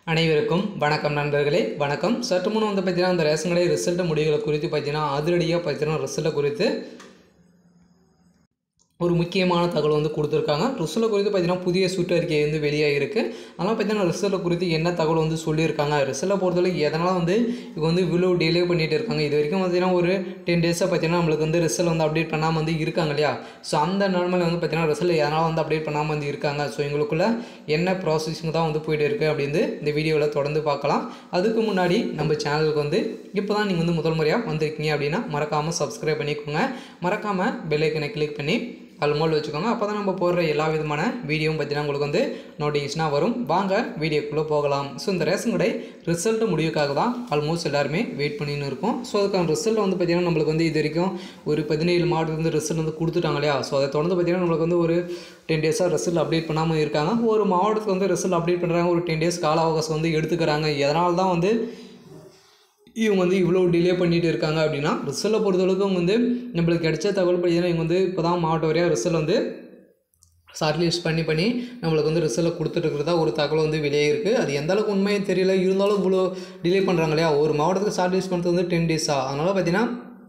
அனைவருக்கும் வணக்கம் நண்பர்களே வணக்கம் சற்று முன் வந்து பார்த்தீங்கன்னா அந்த ரேஷன் கடை ரிசல்ட் முடிவுகளை குறித்து பார்த்தீங்கன்னா அதிரடியாக பார்த்தீங்கன்னா ரிசல்ட்டை குறித்து ஒரு முக்கியமான தகவல் வந்து கொடுத்துருக்காங்க ரிசல்ட்டை குறித்து பார்த்தீங்கன்னா புதிய சுற்றறிக்கை வந்து வெளியாக இருக்குது அதனால் பார்த்தீங்கன்னா ரிசல்ட்டை குறித்து என்ன தகவல் வந்து சொல்லியிருக்காங்க ரிசல்ட்டை பொறுத்தவரைக்கும் எதனால் வந்து இவங்க வந்து இவ்வளோ டிலே பண்ணிட்டு இருக்காங்க இது வரைக்கும் பார்த்தீங்கன்னா ஒரு டென் டேஸாக பார்த்தீங்கன்னா நம்மளுக்கு வந்து ரிசல்ட் வந்து அப்டேட் பண்ணாமல் வந்து இருக்காங்க இல்லையா ஸோ அந்த நிலமையில வந்து பார்த்தீங்கன்னா ரிசல்ட் எதனால் வந்து அப்டேட் பண்ணாமல் வந்து இருக்காங்க ஸோ எங்களுக்குள்ள என்ன ப்ராசஸிங் தான் வந்து போயிட்டு இருக்குது அப்படின்னு இந்த வீடியோவில் தொடர்ந்து பார்க்கலாம் அதுக்கு முன்னாடி நம்ம சேனலுக்கு வந்து இப்போ தான் நீங்கள் வந்து முதல் முறையாக வந்திருக்கீங்க அப்படின்னா மறக்காமல் சப்ஸ்கிரைப் பண்ணிக்கோங்க மறக்காமல் பெல்லைக்கனை கிளிக் பண்ணி ஆல்மோல் வச்சுக்கோங்க அப்போ தான் நம்ம போடுற எல்லா விதமான வீடியோவும் பார்த்தீங்கன்னா உங்களுக்கு வந்து நோட்டிஃபிகேஷனாக வரும் வாங்க வீடியோக்குள்ளே போகலாம் ஸோ இந்த ரேஷன் கடை ரிசல்ட் முடிவுக்காக தான் ஆல்மோஸ்ட் எல்லாருமே வெயிட் பண்ணின்னு இருக்கோம் ஸோ அதுக்கான ரிசல்ட் வந்து பார்த்திங்கன்னா நம்மளுக்கு வந்து இது வரைக்கும் ஒரு பதினேழு மாவட்டத்தில் வந்து ரிசல்ட் வந்து கொடுத்துட்டாங்க இல்லையா ஸோ அதை தொடர்ந்து பார்த்திங்கன்னா நம்மளுக்கு வந்து ஒரு டென் டேஸாக ரிசல்ட் அப்டேட் பண்ணாமல் இருக்காங்க ஒரு மாவட்டத்துக்கு வந்து ரிசல்ட் அப்டேட் பண்ணுறாங்க ஒரு டென் டேஸ் கால அவகாசம் வந்து எடுத்துக்கிறாங்க எதனால தான் வந்து இவங்க வந்து இவ்வளோ டிலே பண்ணிட்டு இருக்காங்க அப்படின்னா ரிசல்ட்டை பொறுத்தளவுக்கு அவங்க வந்து நம்மளுக்கு கிடைச்ச தகவல் பார்த்தீங்கன்னா இவங்க வந்து இப்போ தான் மாவட்ட வரையாக ரிசல்ட் வந்து ஷார்ட் லிஸ்ட் பண்ணி பண்ணி நம்மளுக்கு வந்து ரிசல்ட் கொடுத்துட்டு இருக்கிறதா ஒரு தகவல் வந்து வெளியே இருக்குது அது எந்த அளவுக்கு உண்மையும் தெரியல இருந்தாலும் இவ்வளோ டிலே பண்ணுறாங்க இல்லையா ஒரு மாவட்டத்துக்கு ஷார்ட் லிஸ்ட் பண்ணுறது வந்து டென் டேஸா அதனால் பார்த்தீங்கன்னா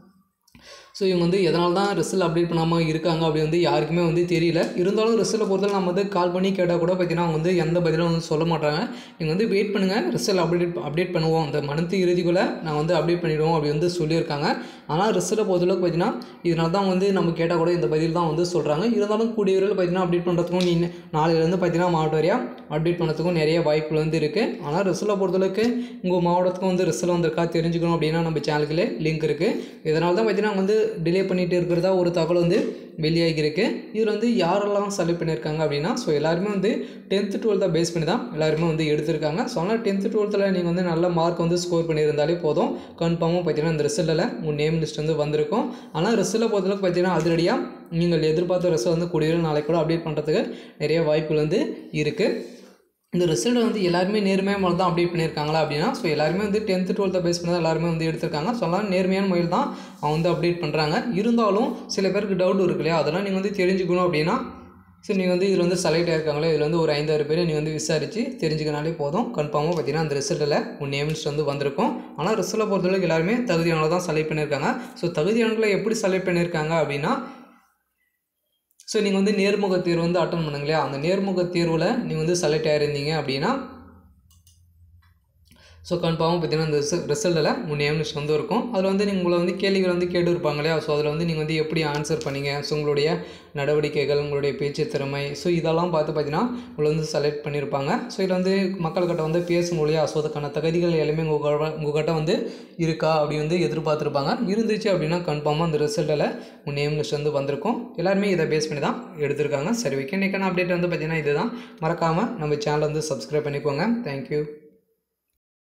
ஸோ இவங்க வந்து எதனால தான் ரிசல்ட் அப்டேட் பண்ணாமல் இருக்காங்க அப்படி வந்து யாருக்குமே வந்து தெரியல இருந்தாலும் ரிசல்ட்டை பொறுத்தவரை நம்ம வந்து கால் பண்ணி கேட்டால் கூட பார்த்தீங்கன்னா அவங்க வந்து எந்த பதிலும் வந்து சொல்ல மாட்டாங்க நீங்கள் வந்து வெயிட் பண்ணுங்கள் ரிசல்ட் அப்டேட் அப்டேட் பண்ணுவோம் அந்த மந்த் இறுதிக்குள்ளே நான் வந்து அப்டேட் பண்ணிவிடுவோம் அப்படி வந்து சொல்லியிருக்காங்க ஆனால் ரிசல்ட்டை பொறுத்தளவுக்கு பார்த்தீங்கன்னா இதனால தான் வந்து நம்ம கேட்டால் கூட இந்த பதில் தான் வந்து சொல்கிறாங்க இருந்தாலும் கூடிய விரைவில் பார்த்தீங்கன்னா அப்டேட் பண்ணுறதுக்கும் நீ நாளையிலேருந்து பார்த்தீங்கன்னா மாவட்ட வரையாக அப்டேட் பண்ணுறதுக்கும் நிறைய வாய்ப்புகள் வந்து இருக்குது ஆனால் ரிசல்ட்டை பொறுத்தளவுக்கு உங்கள் மாவட்டத்துக்கும் வந்து ரிசல்ட் வந்திருக்கா தெரிஞ்சுக்கணும் அப்படின்னா நம்ம சேனலுக்குள்ளே லிங்க் இருக்குது இதனால தான் பார்த்தீங்கன்னா வந்து டிலே பண்ணிட்டு இருக்கிறதா ஒரு தகவல் வந்து வெளியாகிருக்கு இதில் வந்து யாரெல்லாம் செலக்ட் பண்ணியிருக்காங்க அப்படின்னா ஸோ எல்லாருமே வந்து டென்த்து டுவெல்த்தை பேஸ் பண்ணி தான் எல்லாருமே வந்து எடுத்திருக்காங்க ஸோ ஆனால் டென்த்து டுவெல்த்தில் நீங்கள் வந்து நல்ல மார்க் வந்து ஸ்கோர் பண்ணியிருந்தாலே போதும் கன்ஃபார்மாக பார்த்தீங்கன்னா இந்த ரிசல்ட்டில் உங்கள் நேம் லிஸ்ட் வந்து வந்திருக்கும் ஆனால் ரிசல்ட்டை பொறுத்தளவுக்கு பார்த்தீங்கன்னா அதிரடியாக நீங்கள் எதிர்பார்த்த ரிசல்ட் வந்து கூடிய நாளைக்கு கூட அப்டேட் பண்ணுறதுக்கு நிறைய வாய்ப்புகள் வந்து இருக்குது இந்த ரிசல்ட் வந்து எல்லாருமே நேர்மையான முறையில் தான் அப்டேட் பண்ணியிருக்காங்களா அப்படின்னா ஸோ எல்லாருமே வந்து டென்த்து டுவெல்த்தை பேஸ் பண்ணி தான் எல்லாருமே வந்து எடுத்திருக்காங்க ஸோ எல்லாம் நேர்மையான முறையில் தான் அவங்க வந்து அப்டேட் பண்ணுறாங்க இருந்தாலும் சில பேருக்கு டவுட் இருக்கு இல்லையா அதெல்லாம் நீங்கள் வந்து தெரிஞ்சுக்கணும் அப்படின்னா ஸோ நீங்கள் வந்து இதில் வந்து செலக்ட் ஆயிருக்காங்களே இதில் வந்து ஒரு ஐந்தாறு பேர் நீங்கள் வந்து விசாரித்து தெரிஞ்சுக்கினாலே போதும் கன்ஃபார்மாக பார்த்தீங்கன்னா அந்த ரிசல்ட்டில் உன் நேம் லிஸ்ட் வந்து வந்திருக்கும் ஆனால் ரிசல்ட்டை பொறுத்தளவுக்கு எல்லாருமே தகுதியானவங்க தான் செலக்ட் பண்ணியிருக்காங்க ஸோ தகுதியானவங்களை எப்படி செலக்ட் பண்ணியிருக்காங்க அப்படின்னா ஸோ நீங்கள் வந்து நேர்முக தேர்வு வந்து அட்டன் பண்ணுங்களே அந்த நேர்முக தேர்வில் நீங்கள் வந்து செலக்ட் ஆகிருந்தீங்க அப்படின்னா ஸோ கன்ஃபார்மாக பார்த்தீங்கன்னா அந்த ரிசல்ட்டில் உங்கள் நேம் லிஸ்ட் வந்து இருக்கும் அதில் வந்து நீங்கள் உங்களை வந்து கேள்விகள் வந்து கேட்டு இருப்பாங்க இல்லையா ஸோ அதில் வந்து நீங்கள் வந்து எப்படி ஆன்சர் பண்ணீங்க ஸோ உங்களுடைய நடவடிக்கைகள் உங்களுடைய பேச்சு திறமை ஸோ இதெல்லாம் பார்த்து பார்த்தீங்கன்னா உங்களை வந்து செலக்ட் பண்ணியிருப்பாங்க ஸோ இதில் வந்து மக்கள்கிட்ட வந்து பேசணும் இல்லையா ஸோ அதுக்கான தகுதிகள் எல்லாமே உங்கள் உங்கள்கிட்ட வந்து இருக்கா அப்படி வந்து எதிர்பார்த்துருப்பாங்க இருந்துச்சு அப்படின்னா கன்ஃபார்மாக அந்த ரிசல்ட்டில் உங்கள் நேம் லிஸ்ட் வந்து வந்திருக்கும் எல்லாருமே இதை பேஸ் பண்ணி தான் எடுத்திருக்காங்க சரி ஓகே இன்றைக்கான அப்டேட் வந்து பார்த்தீங்கன்னா இதுதான் மறக்காமல் நம்ம சேனலை வந்து சப்ஸ்கிரைப் பண்ணிக்கோங்க தேங்க்யூ